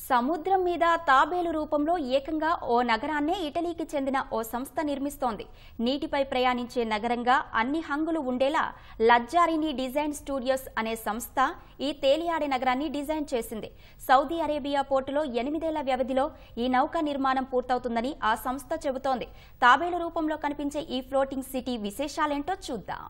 సముద్రం మీద తాబేలు రూపంలో ఏకంగా ఓ నగరాన్నే ఇటలీకి చెందిన ఓ సంస్థ నిర్మిస్తోంది నీటిపై ప్రయాణించే నగరంగా అన్ని హంగులు ఉండేలా లజ్జారిని డిజైన్ స్టూడియోస్ అనే సంస్థ ఈ తేలియాడే నగరాన్ని డిజైన్ చేసింది సౌదీ అరేబియా పోర్టులో ఎనిమిదేళ్ల వ్యవధిలో ఈ నౌక నిర్మాణం పూర్తవుతుందని ఆ సంస్థ చెబుతోంది తాబేలు రూపంలో కనిపించే ఈ ఫ్లోటింగ్ సిటీ విశేషాలేంటో చూద్దాం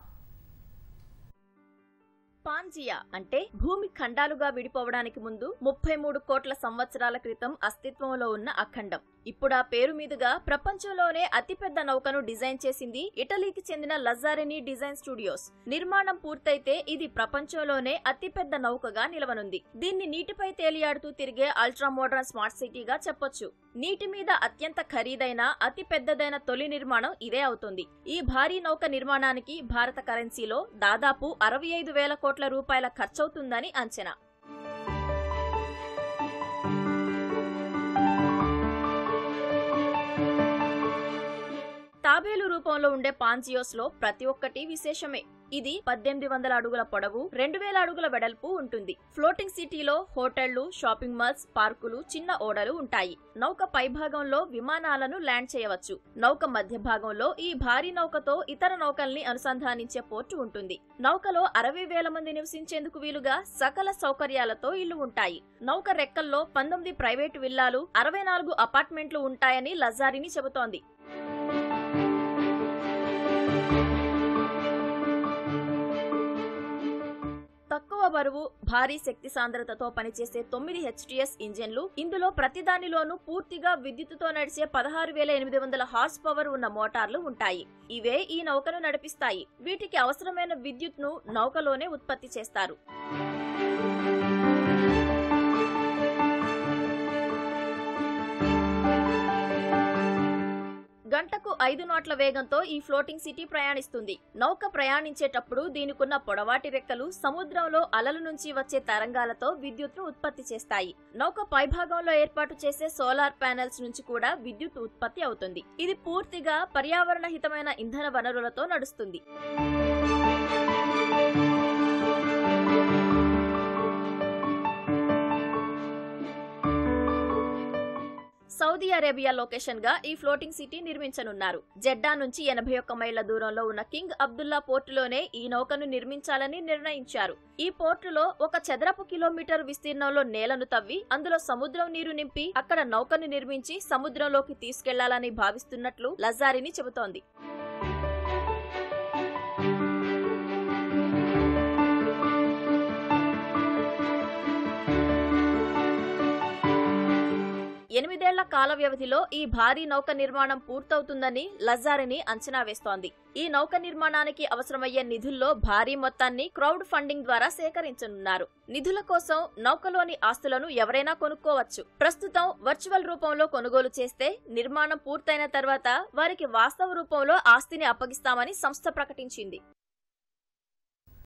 పాంజియా అంటే భూమి ఖండాలుగా విడిపోవడానికి ముందు ముప్పై మూడు కోట్ల సంవత్సరాల క్రితం అస్తిత్వంలో ఉన్న అఖండం ఇప్పుడు ఆ పేరు మీదుగా ప్రపంచంలోనే అతిపెద్ద నౌకను డిజైన్ చేసింది ఇటలీకి చెందిన లజారెని డిజైన్ స్టూడియోస్ నిర్మాణం పూర్తయితే ఇది ప్రపంచంలోనే అతిపెద్ద నౌకగా నిలవనుంది దీన్ని నీటిపై తేలియాడుతూ తిరిగే అల్ట్రా మోడర్న్ స్మార్ట్ సిటీగా చెప్పొచ్చు నీటి మీద అత్యంత ఖరీదైన అతి పెద్దదైన తొలి నిర్మాణం ఇదే అవుతుంది ఈ భారీ నౌక నిర్మాణానికి భారత కరెన్సీలో దాదాపు అరవై ఐదు వేల కోట్ల రూపాయల ఖర్చవుతుందని అంచనా తాబేలు రూపంలో ఉండే పాంజియోస్ లో ప్రతి ఒక్కటి విశేషమే ఇది పద్దెనిమిది వందల అడుగుల పొడవు రెండు వేల అడుగుల వెడల్పు ఉంటుంది ఫ్లోటింగ్ సిటీలో హోటళ్లు షాపింగ్ మాల్స్ పార్కులు చిన్న ఓడలు ఉంటాయి నౌక పైభాగంలో విమానాలను ల్యాండ్ చేయవచ్చు నౌక మధ్య భాగంలో ఈ భారీ నౌకతో ఇతర నౌకల్ని అనుసంధానించే పోర్టు ఉంటుంది నౌకలో అరవై వేల మంది నివసించేందుకు వీలుగా సకల సౌకర్యాలతో ఇళ్లు ఉంటాయి నౌక రెక్కల్లో పంతొమ్మిది ప్రైవేటు విల్లాలు అరవై నాలుగు అపార్ట్మెంట్లు ఉంటాయని లజారిని చెబుతోంది తక్కువ బరువు భారీ శక్తి సాంద్రతతో పనిచేసే తొమ్మిది హెచ్టిఎస్ ఇంజన్లు ఇందులో ప్రతిదానిలోనూ పూర్తిగా విద్యుత్తుతో నడిచే పదహారు వేల ఎనిమిది వందల హార్స్ పవర్ ఉన్న మోటార్లు ఉంటాయి ఇవే ఈ నౌకను నడిపిస్తాయి వీటికి అవసరమైన విద్యుత్ను నౌకలోనే ఉత్పత్తి చేస్తారు గంటకు ఐదు నాట్ల వేగంతో ఈ ఫ్లోటింగ్ సిటీ ప్రయాణిస్తుంది నౌక ప్రయాణించేటప్పుడు దీనికున్న పొడవాటి రెక్కలు సముద్రంలో అలల నుంచి వచ్చే తరంగాలతో విద్యుత్ను ఉత్పత్తి చేస్తాయి నౌక పైభాగంలో ఏర్పాటు చేసే సోలార్ ప్యానెల్స్ నుంచి కూడా విద్యుత్ ఉత్పత్తి అవుతుంది ఇది పూర్తిగా పర్యావరణ హితమైన ఇంధన వనరులతో నడుస్తుంది సౌదీ అరేబియా లొకేషన్ గా ఈ ఫ్లోటింగ్ సిటీ నిర్మించనున్నారు జెడ్డా నుంచి ఎనభై ఒక్క మైళ్ల దూరంలో ఉన్న కింగ్ అబ్దుల్లా పోర్టులోనే ఈ నౌకను నిర్మించాలని నిర్ణయించారు ఈ పోర్టులో ఒక చదరపు కిలోమీటర్ విస్తీర్ణంలో నేలను తవ్వి అందులో సముద్రం నీరు నింపి అక్కడ నౌకను నిర్మించి సముద్రంలోకి తీసుకెళ్లాలని భావిస్తున్నట్లు లజారిని చెబుతోంది ఎనిమిదేళ్ల కాల వ్యవధిలో ఈ భారీ నౌక నిర్మాణం పూర్తవుతుందని లజారిని అంచనా వేస్తోంది ఈ నౌక నిర్మాణానికి అవసరమయ్యే నిధుల్లో భారీ మొత్తాన్ని క్రౌడ్ ఫండింగ్ ద్వారా సేకరించనున్నారు నిధుల కోసం నౌకలోని ఆస్తులను ఎవరైనా కొనుక్కోవచ్చు ప్రస్తుతం వర్చువల్ రూపంలో కొనుగోలు చేస్తే నిర్మాణం పూర్తయిన తర్వాత వారికి వాస్తవ రూపంలో ఆస్తిని అప్పగిస్తామని సంస్థ ప్రకటించింది